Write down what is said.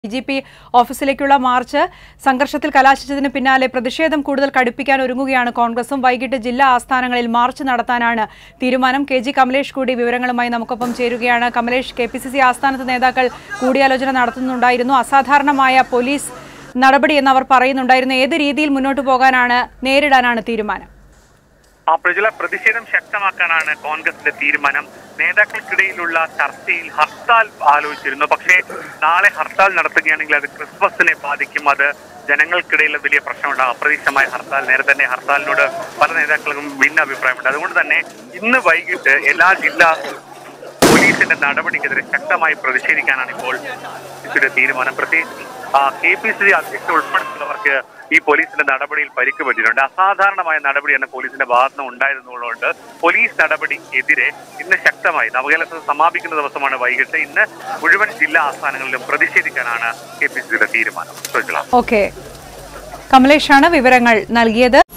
D G P ഓഫീസിലേക്കുള്ള march സംഘർഷത്തിൽ കലാശിച്ചതിന് പിന്നാലെ പ്രതിഷേധം കൂടുതൽ കടുപ്പിക്കാൻ ഒരുങ്ങുകയാണ് കോൺഗ്രസും വൈകിട്ട് ജില്ലാ ആസ്ഥാനങ്ങളിൽ മാർച്ച് നടത്താനാണ് തീരുമാനം കെ ജി കമലേഷ് കൂടി വിവരങ്ങളുമായി നമുക്കൊപ്പം ചേരുകയാണ് Kamalesh K P C C ആസ്ഥാനത്ത് നേതാക്കൾ കൂടിയാലോചന നടത്തുന്നുണ്ടായിരുന്നു അസാധാരണമായ പോലീസ് നടപടി എന്ന് അവർ പറയുന്നുണ്ടായിരുന്നു ഏത് രീതിയിൽ മുന്നോട്ട് പോകാനാണ് നേരിടാനാണ് തീരുമാനം ആ പ്രജല പ്രതിഷേധം ശക്തമാക്കാനാണ് കോൺഗ്രസിന്റെ തീരുമാനം നേതാക്കൾക്കിടയിലുള്ള ചർച്ചയിൽ ഹർത്താൽ ആലോചിച്ചിരുന്നു പക്ഷേ നാളെ ഹർത്താൽ നടത്തുകയാണെങ്കിൽ അത് ക്രിസ്മസിനെ ബാധിക്കും അത് ജനങ്ങൾക്കിടയിൽ വലിയ പ്രശ്നമുണ്ടാകും അപ്രതീക്ഷിതമായ ഹർത്താൽ നേരെ തന്നെ ഹർത്താലിനോട് പല നേതാക്കൾക്കും ഭിന്ന അഭിപ്രായമുണ്ട് അതുകൊണ്ട് തന്നെ ഇന്ന് വൈകിട്ട് എല്ലാ ജില്ലാ പോലീസിന്റെ നടപടിക്കെതിരെ ശക്തമായി പ്രതിഷേധിക്കാനാണ് ഇപ്പോൾ ഇതിന്റെ തീരുമാനം പ്രത്യേകിച്ച് കെ പി സി സി അധ്യക്ഷ ഉൾപ്പെടെയുള്ളവർക്ക് ഈ പോലീസിന്റെ നടപടിയിൽ പരിക്ക് പറ്റിയിട്ടുണ്ട് അസാധാരണമായ നടപടിയാണ് പോലീസിന്റെ ഭാഗത്ത് നിന്ന് ഉണ്ടായിരുന്നതുകൊണ്ട് പോലീസ് നടപടിക്കെതിരെ ഇന്ന് ശക്തമായി നവകേരളത്തിൽ സമാപിക്കുന്ന ദിവസമാണ് വൈകിട്ട് ഇന്ന് മുഴുവൻ ജില്ലാ ആസ്ഥാനങ്ങളിലും പ്രതിഷേധിക്കാനാണ് കെ പി സി സിയുടെ തീരുമാനം സുജല ഓക്കെ കമലേഷാണ് വിവരങ്ങൾ നൽകിയത്